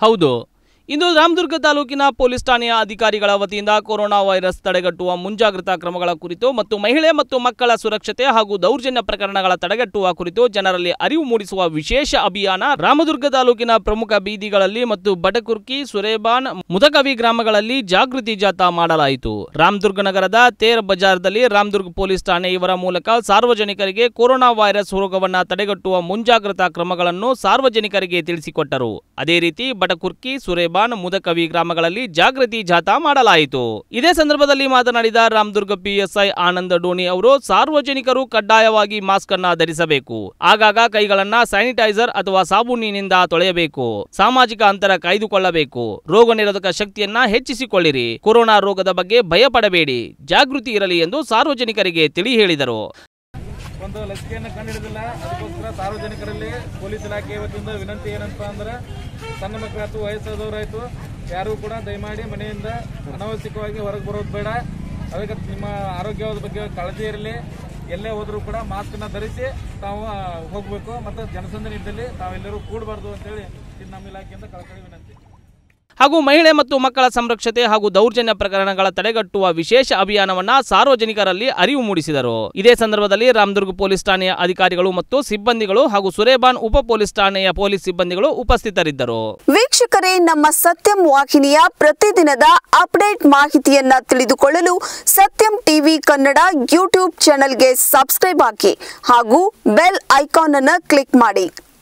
ಹೌದು ಇಂದು ರಾಮದುರ್ಗ ತಾಲೂಕಿನ ಪೊಲೀಸ್ ಠಾಣೆಯ ಅಧಿಕಾರಿಗಳ ವತಿಯಿಂದ ಕೊರೋನಾ ವೈರಸ್ ತಡೆಗಟ್ಟುವ ಮುಂಜಾಗ್ರತಾ ಕ್ರಮಗಳ ಕುರಿತು ಮತ್ತು ಮಹಿಳೆ ಮತ್ತು ಮಕ್ಕಳ ಸುರಕ್ಷತೆ ಹಾಗೂ ದೌರ್ಜನ್ಯ ಪ್ರಕರಣಗಳ ತಡೆಗಟ್ಟುವ ಕುರಿತು ಜನರಲ್ಲಿ ಅರಿವು ಮೂಡಿಸುವ ವಿಶೇಷ ಅಭಿಯಾನ ರಾಮದುರ್ಗ ತಾಲೂಕಿನ ಪ್ರಮುಖ ಬೀದಿಗಳಲ್ಲಿ ಮತ್ತು ಬಟಕುರ್ಕಿ ಸುರೇಬಾನ್ ಮುದಕವಿ ಗ್ರಾಮಗಳಲ್ಲಿ ಜಾಗೃತಿ ಜಾಥಾ ಮಾಡಲಾಯಿತು ರಾಮದುರ್ಗ ನಗರದ ತೇರ್ ಬಜಾರ್ದಲ್ಲಿ ರಾಮದುರ್ಗ ಪೊಲೀಸ್ ಠಾಣೆ ಇವರ ಮೂಲಕ ಸಾರ್ವಜನಿಕರಿಗೆ ಕೊರೋನಾ ವೈರಸ್ ರೋಗವನ್ನು ತಡೆಗಟ್ಟುವ ಮುಂಜಾಗ್ರತಾ ಕ್ರಮಗಳನ್ನು ಸಾರ್ವಜನಿಕರಿಗೆ ತಿಳಿಸಿಕೊಟ್ಟರು ಅದೇ ರೀತಿ ಬಟಕುರ್ಕಿ ಸುರೇಬಾನ್ ಮುದಕವಿ ಗ್ರಾಮಗಳಲ್ಲಿ ಜಾಗೃತಿ ಜಾಥಾ ಮಾಡಲಾಯಿತು ಇದೇ ಸಂದರ್ಭದಲ್ಲಿ ಮಾತನಾಡಿದ ರಾಮದುರ್ಗ ಪಿಎಸ್ಐ ಆನಂದ ಡೋನಿ ಅವರು ಸಾರ್ವಜನಿಕರು ಕಡ್ಡಾಯವಾಗಿ ಮಾಸ್ಕ್ ಅನ್ನ ಧರಿಸಬೇಕು ಆಗಾಗ ಕೈಗಳನ್ನ ಸ್ಯಾನಿಟೈಸರ್ ಅಥವಾ ಸಾಬೂನಿನಿಂದ ತೊಳೆಯಬೇಕು ಸಾಮಾಜಿಕ ಅಂತರ ಕಾಯ್ದುಕೊಳ್ಳಬೇಕು ರೋಗ ನಿರೋಧಕ ಶಕ್ತಿಯನ್ನ ಹೆಚ್ಚಿಸಿಕೊಳ್ಳಿರಿ ಕೊರೋನಾ ರೋಗದ ಬಗ್ಗೆ ಭಯಪಡಬೇಡಿ ಜಾಗೃತಿ ಇರಲಿ ಎಂದು ಸಾರ್ವಜನಿಕರಿಗೆ ತಿಳಿ ಹೇಳಿದರು ಒಂದು ಲಸಿಕೆಯನ್ನು ಕಂಡುಹಿಡಿದಿಲ್ಲ ಅದಕ್ಕೋಸ್ಕರ ಸಾರ್ವಜನಿಕರಲ್ಲಿ ಪೊಲೀಸ್ ಇಲಾಖೆ ವತಿಯಿಂದ ವಿನಂತಿ ಏನಂತ ಅಂದ್ರೆ ಸಣ್ಣ ಮಕ್ಕಳಾಯ್ತು ವಯಸ್ಸಾದವರಾಯ್ತು ಯಾರು ಕೂಡ ದಯಮಾಡಿ ಮನೆಯಿಂದ ಅನಾವಶ್ಯಕವಾಗಿ ಹೊರಗೆ ಬರೋದು ಬೇಡ ಅದಕ್ಕೆ ನಿಮ್ಮ ಆರೋಗ್ಯದ ಬಗ್ಗೆ ಕಾಳಜಿ ಇರಲಿ ಎಲ್ಲೇ ಹೋದರೂ ಕೂಡ ಮಾಸ್ಕನ್ನ ಧರಿಸಿ ತಾವು ಆ, ಹೋಗ್ಬೇಕು ಮತ್ತು ಜನಸಂದಣಿ ಇದ್ದಲ್ಲಿ ತಾವೆಲ್ಲರೂ ಕೂಡಬಾರ್ದು ಅಂತೇಳಿ ಇದು ನಮ್ಮ ಇಲಾಖೆಯಿಂದ ಕಳಕಳಿ ವಿನಂತಿ ಹಾಗೂ ಮಹಿಳೆ ಮತ್ತು ಮಕ್ಕಳ ಸಂರಕ್ಷತೆ ಹಾಗೂ ದೌರ್ಜನ್ಯ ಪ್ರಕರಣಗಳ ತಡೆಗಟ್ಟುವ ವಿಶೇಷ ಅಭಿಯಾನವನ್ನ ಸಾರ್ವಜನಿಕರಲ್ಲಿ ಅರಿವು ಮೂಡಿಸಿದರು ಇದೇ ಸಂದರ್ಭದಲ್ಲಿ ರಾಮದುರ್ಗ ಪೊಲೀಸ್ ಠಾಣೆಯ ಅಧಿಕಾರಿಗಳು ಮತ್ತು ಸಿಬ್ಬಂದಿಗಳು ಹಾಗೂ ಸುರೇಬಾನ್ ಉಪ ಪೊಲೀಸ್ ಠಾಣೆಯ ಪೊಲೀಸ್ ಸಿಬ್ಬಂದಿಗಳು ಉಪಸ್ಥಿತರಿದ್ದರು ವೀಕ್ಷಕರೇ ನಮ್ಮ ಸತ್ಯಂ ವಾಹಿನಿಯ ಪ್ರತಿದಿನದ ಅಪ್ಡೇಟ್ ಮಾಹಿತಿಯನ್ನ ತಿಳಿದುಕೊಳ್ಳಲು ಸತ್ಯಂ ಟಿವಿ ಕನ್ನಡ ಯೂಟ್ಯೂಬ್ ಚಾನೆಲ್ಗೆ ಸಬ್ಸ್ಕ್ರೈಬ್ ಹಾಕಿ ಹಾಗೂ ಬೆಲ್ ಐಕಾನ್ ಅನ್ನು ಕ್ಲಿಕ್ ಮಾಡಿ